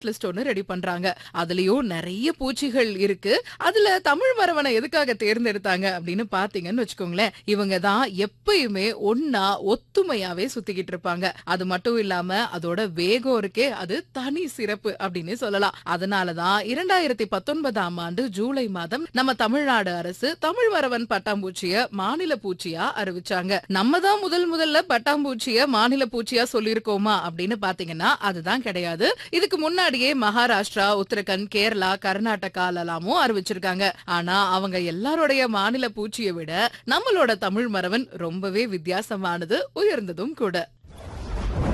list ஒண்ணு ready பண்றாங்க அதுலயும் நிறைய பூச்சிகள் இருக்கு அதுல தமிழ் மரவனை எதுக்காக தேர்ந்தெடுத்தாங்க அப்படின்னு பாத்தீங்கன்னு வச்சுக்கோங்களேன் இவங்க தான் எப்பயுமே ஒன்னா ஒத்துமையாவே சுத்திக்கிட்டு இருப்பாங்க அது மட்டும் இல்லாம அதோட வேகம் இருக்கே அது தனி சிறப்பு அப்படின்னு சொல்லலாம் அதனாலதான் இரண்டாயிரத்தி பத்தொன்பதாம் ஆண்டு ஜூலை மாதம் நம்ம தமிழ்நாடு அரசு தமிழ் மரவன் பட்டாம்பூச்சிய மாநில பூச்சியா அறிவிச்சாங்க நம்ம தான் முதல் முதல்ல பட்டாம்பூச்சிய மாநில பூச்சியா சொல்லியிருக்கோமா அப்படின்னு பாத்தீங்கன்னா அதுதான் கிடையாது இதுக்கு முன்னாடியே மகாராஷ்டிரா உத்தரகண்ட் கேரளா கர்நாடகாலலாமும் அறிவிச்சிருக்காங்க ஆனா அவங்க எல்லாருடைய மாநில பூச்சியை விட நம்மளோட தமிழ் மரவன் ரொம்பவே வித்தியாசமானது உயர்ந்ததும் கூட